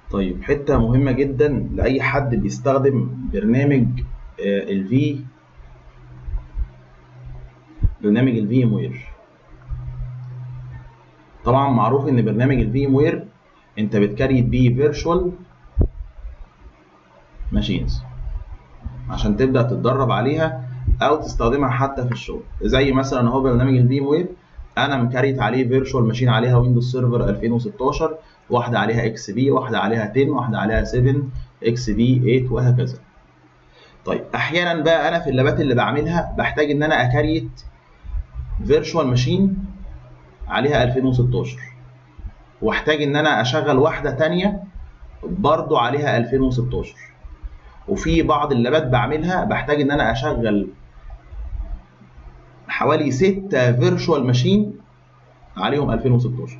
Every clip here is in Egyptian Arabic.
طيب حته مهمه جدا لاي حد بيستخدم برنامج الفي برنامج الفي ام وير طبعا معروف ان برنامج الفي ام وير انت بتكريت بيه فيرتشوال ماشينز عشان تبدا تتدرب عليها او تستخدمها حتى في الشغل زي مثلا اهو برنامج الفي ام وير انا مكريت عليه فيرتشوال ماشين عليها ويندوز سيرفر 2016 واحده عليها اكس بي واحده عليها 10 واحده عليها 7 اكس بي 8 وهكذا طيب احيانا بقى انا في اللابات اللي بعملها بحتاج ان انا اكريت فيرتشوال ماشين عليها 2016 واحتاج ان انا اشغل واحده تانية برضو عليها 2016 وفي بعض اللابات بعملها بحتاج ان انا اشغل حوالي 6 فيرتشوال ماشين عليهم 2016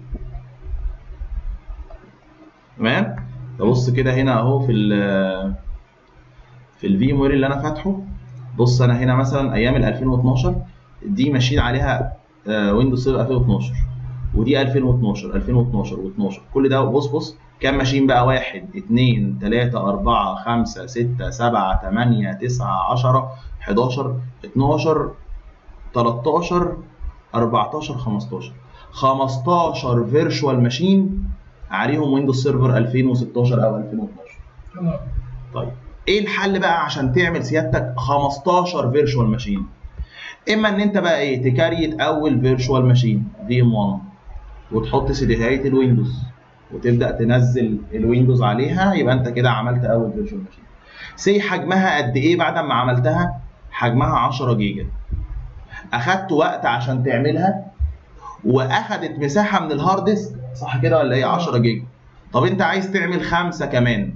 تمام تبص كده هنا اهو في ال في الفي وير اللي انا فاتحه بص انا هنا مثلا ايام ال 2012 دي ماشيين عليها ويندوز سيرفر 2012 ودي 2012 2012 و12 كل ده بص بص كام ماشين بقى 1 2 3 4 5 6 7 8 9 10 11 12 13 14 15 15 فيرتشوال ماشين عليهم ويندوز سيرفر 2016 او 2012 طيب ايه الحل بقى عشان تعمل سيادتك 15 فيرتشوال ماشين اما ان انت بقى ايه تكريت اول فيرتشوال ماشين في ام 1 وتحط سيديهايه الويندوز وتبدا تنزل الويندوز عليها يبقى انت كده عملت اول فيرتشوال ماشين سي حجمها قد ايه بعد ما عملتها حجمها 10 جيجا اخدت وقت عشان تعملها واخدت مساحه من الهارد ديسك صح كده ولا ايه 10 جيجا طب انت عايز تعمل خمسه كمان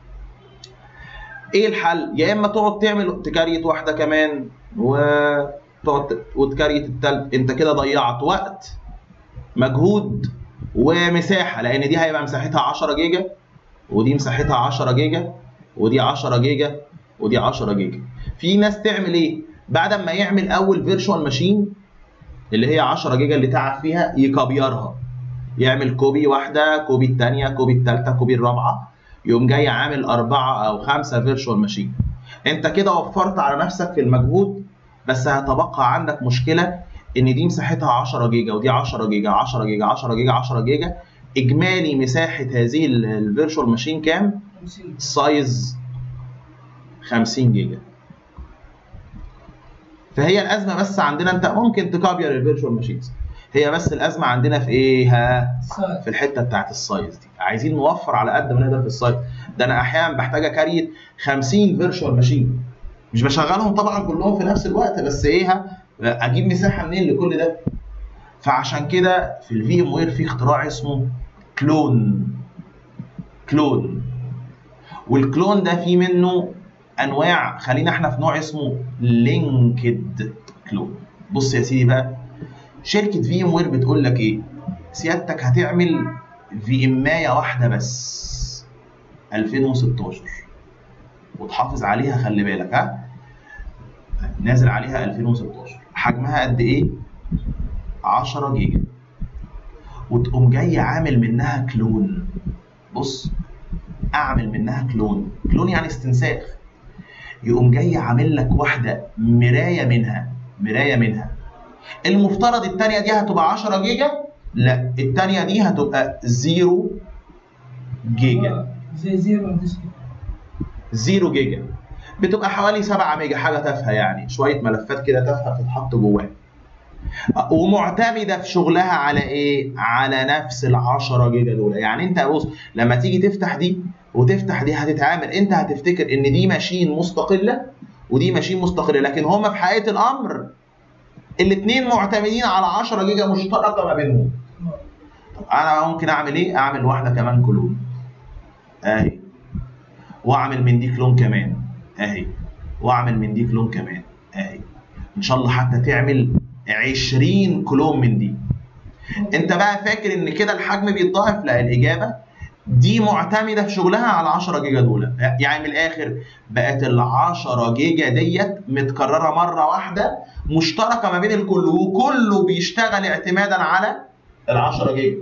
ايه الحل يا اما تقعد تعمل تكريت واحده كمان وتقعد وتكريت التالت انت كده ضيعت وقت مجهود ومساحه لان دي هيبقى مساحتها 10 جيجا ودي مساحتها 10 جيجا ودي 10 جيجا ودي 10 جيجا في ناس تعمل ايه بعد ما يعمل اول فيرتشوال ماشين اللي هي 10 جيجا اللي تعب فيها يكبيرها يعمل كوبي واحده كوبي الثانيه كوبي الثالثه كوبي الرابعه يقوم جاي عامل اربعه او خمسه فيرتشوال ماشين انت كده وفرت على نفسك في المجهود بس هتبقى عندك مشكله ان دي مساحتها 10 جيجا ودي 10 جيجا 10 جيجا 10 جيجا 10 جيجا اجمالي مساحه هذه الفيرتشوال ماشين كام؟ سايز 50 جيجا فهي الازمه بس عندنا انت ممكن تكابير الفيرتشوال ماشينز هي بس الازمه عندنا في ايه ها في الحته بتاعت السايز دي عايزين نوفر على قد ما نقدر في السايز ده انا احيانا بحتاج اكريت 50 فيرتشوال ماشين مش بشغلهم طبعا كلهم في نفس الوقت بس ايه ها اجيب مساحه منين لكل ده فعشان كده في الفي ام وير في اختراع اسمه كلون كلون والكلون ده في منه انواع خلينا احنا في نوع اسمه لينكد كلون بص يا سيدي بقى شركه في ام وير بتقول لك ايه سيادتك هتعمل في امايه واحده بس 2016 وتحافظ عليها خلي بالك ها نازل عليها 2016 حجمها قد ايه 10 جيجا وتقوم جاي عامل منها كلون بص اعمل منها كلون كلون يعني استنساخ يقوم جاي عامل لك واحده مرايه منها مرايه منها المفترض الثانيه دي هتبقى 10 جيجا لا الثانيه دي هتبقى 0 جيجا زي زيرو ديسك 0 جيجا بتبقى حوالي 7 ميجا حاجه تافهه يعني شويه ملفات كده تافهه بتتحط جواها ومعتمده في شغلها على ايه؟ على نفس ال 10 جيجا دول يعني انت بص لما تيجي تفتح دي وتفتح دي هتتعامل انت هتفتكر ان دي ماشين مستقله ودي ماشين مستقله لكن هما في حقيقه الامر الاثنين معتمدين على 10 جيجا مشتركه ما بينهم طب انا ممكن اعمل ايه؟ اعمل واحده كمان كلون اهي واعمل من دي كلون كمان اهي واعمل من دي كلون كمان اهي ان شاء الله حتى تعمل 20 كلون من دي انت بقى فاكر ان كده الحجم بيتضاعف لا الاجابه دي معتمده في شغلها على 10 جيجا دول يعني من الاخر بقت ال 10 جيجا ديت متكرره مره واحده مشتركه ما بين الكل وكله بيشتغل اعتمادا على ال 10 جيجا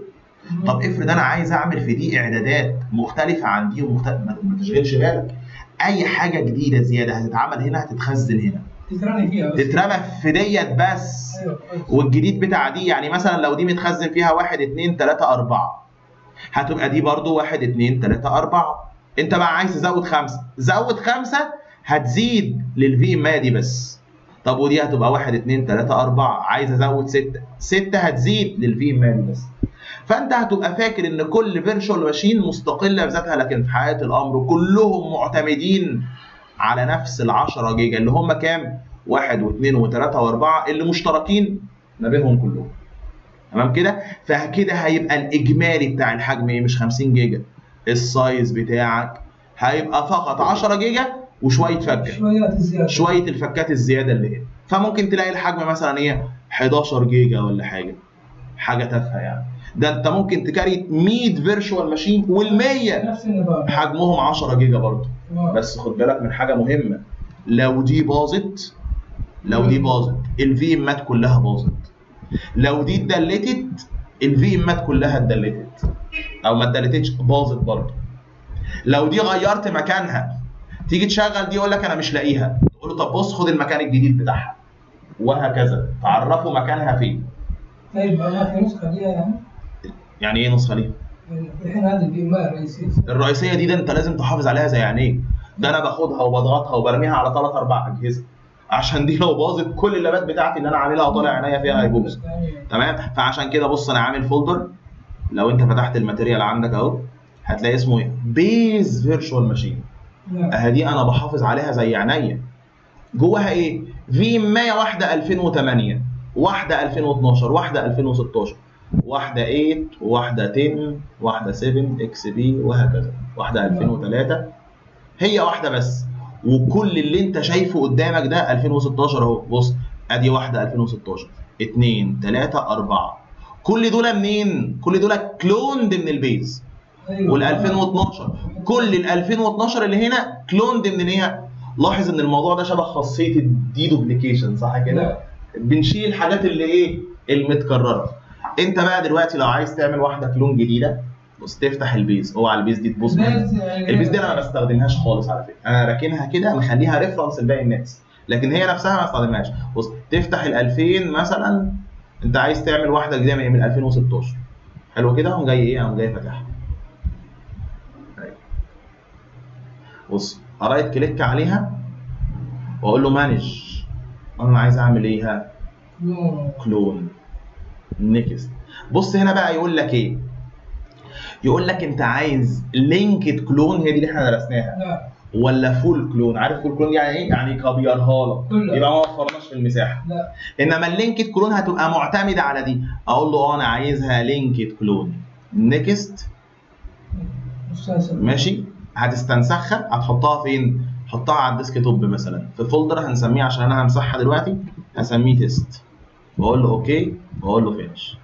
طب افرض انا عايز اعمل في دي اعدادات مختلفه عن دي ومختلف ما ما تشغلش بالك اي حاجه جديده زياده هتتعمل هنا هتتخزن هنا تترمي فيها بس تترمى في ديت بس ايوه كويس. والجديد بتاع دي يعني مثلا لو دي متخزن فيها واحد اتنين تلاتة أربعة هتبقى دي برضو واحد اتنين تلاتة أربعة أنت بقى عايز تزود خمسة زود خمسة هتزيد للفي ما دي بس طب ودي هتبقى واحد اتنين تلاتة أربعة عايز أزود ستة ستة هتزيد للفي ما دي بس فأنت هتبقى فاكر إن كل فيرتشوال ماشين مستقلة بذاتها لكن في حياة الأمر كلهم معتمدين على نفس ال 10 جيجا اللي هم كام؟ واحد واثنين وثلاثة وأربعة اللي مشتركين ما بينهم كلهم. تمام كده؟ فكده هيبقى الإجمالي بتاع الحجم إيه؟ مش 50 جيجا. السايز بتاعك هيبقى فقط 10 جيجا وشوية فكة. شويات الزياده شوية الفكات الزيادة اللي هنا. فممكن تلاقي الحجم مثلا إيه؟ 11 جيجا ولا حاجة. حاجة تافهة يعني. ده أنت ممكن تكريت 100 فيرتشوال ماشين وال100 نفس النظام حجمهم 10 جيجا برضه. تمام. بس خد بالك من حاجه مهمه لو دي باظت لو دي باظت الفي امات كلها باظت لو دي اتدلتت الفي امات كلها اتدلتت او ما اتدلتتش باظت برضه لو دي غيرت مكانها تيجي تشغل دي يقول لك انا مش لاقيها تقول له طب بص خد المكان الجديد بتاعها وهكذا تعرفوا مكانها فين طيب ما في نسخه ليها يعني يعني ايه نسخه ليها يعني الحين هذه البي ام الرئيسيه الرئيسيه دي ده انت لازم تحافظ عليها زي عينيك ده انا باخدها وبضغطها وبرميها على ثلاث اربع اجهزه عشان دي لو باظت كل اللابات بتاعتي اللي انا عاملها وطالع عينيا فيها هيبوظ تمام فعشان كده بص انا عامل فولدر لو انت فتحت الماتيريال عندك اهو هتلاقي اسمه ايه بيز فيرتشوال ماشين نعم اهي انا بحافظ عليها زي عينيا جواها ايه في 100 واحده 2008 واحده 2012 واحده 2016 واحده 8 واحده 10 واحده 7 اكس بي وهكذا واحده 2003 هي واحده بس وكل اللي انت شايفه قدامك ده 2016 اهو بص ادي واحده 2016 2 3 4 كل دول منين؟ كل دول كلوند من البيز أيوة. وال 2012 كل ال 2012 اللي هنا كلوند من هي لاحظ ان الموضوع ده شبه خاصيه الدي دوبليكيشن صح كده؟ بنشيل الحاجات اللي ايه؟ المتكرره. انت بقى دلوقتي لو عايز تعمل واحده كلون جديده بص تفتح البيز اوعى البيز دي تبص منها. البيز يعني- البيز دي انا ما بستخدمهاش خالص على فكره انا راكنها كده مخليها ريفرنس لباقي الناس لكن هي نفسها ما بستخدمهاش بص تفتح ال 2000 مثلا انت عايز تعمل واحده جديده من من 2016 حلو كده قوم جاي ايه قوم جاي فاتحها أهي. بص رايت كليك عليها واقول له مانج انا عايز اعمل ايه ها نو. كلون نيكست بص هنا بقى يقول لك ايه يقول لك انت عايز لينكد كلون هي دي اللي احنا درسناها نعم ولا فول كلون عارف فول كلون يعني ايه يعني كبيرها لك كلها. يبقى ما وفرناش في المساحه لا انما اللينكد كلون هتبقى معتمده على دي اقول له اه انا عايزها لينكد كلون نيكست مسلسل ماشي هتستنسخها هتحطها فين حطها على الديسك توب مثلا في فولدر هنسميه عشان انا همسحها دلوقتي هسميه تيست واقول له اوكي واقول له فينش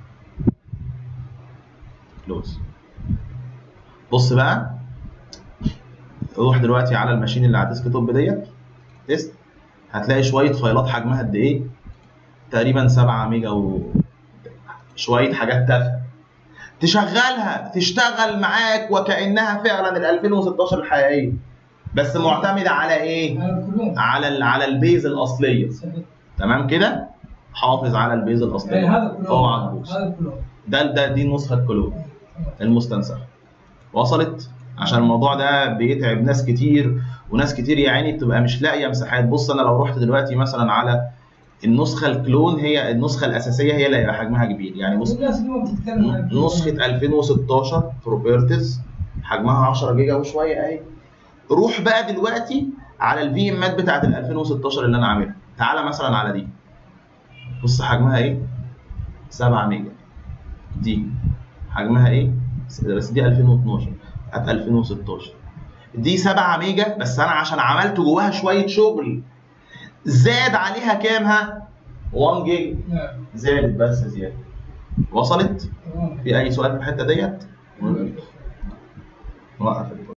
كلوز بص بقى روح دلوقتي على الماشين اللي على الديسك توب ديت تيست هتلاقي شويه فايلات حجمها قد ايه تقريبا 7 ميجا و شويه حاجات تافهه تشغلها تشتغل معاك وكانها فعلا ال 2016 الحقيقيه بس معتمده على ايه؟ على الكلون على ال على البيز الاصليه صحيح. تمام كده؟ حافظ على البيز يعني الاصليه هذا كلون اوعى تبوظ هذا كلون ده ده دي نسخه كلون المستنسخه وصلت عشان الموضوع ده بيتعب ناس كتير وناس كتير يا عيني بتبقى مش لاقيه مساحات بص انا لو رحت دلوقتي مثلا على النسخه الكلون هي النسخه الاساسيه هي اللي هيبقى حجمها كبير يعني بص الناس اليوم بتتكلم عن الكلون. نسخه 2016 بروبرتيز حجمها 10 جيجا وشويه اهي روح بقى دلوقتي على الفي امات بتاعت ال 2016 اللي انا عاملها تعالى مثلا على دي بص حجمها ايه 7 ميجا دي حجمها ايه بس دي 2012 بتاعت 2016 دي 7 ميجا بس انا عشان عملت جواها شويه شغل زاد عليها كام ها 1 جيجا نعم زادت بس زياده وصلت تمام في اي سؤال في الحته ديت؟ نوقف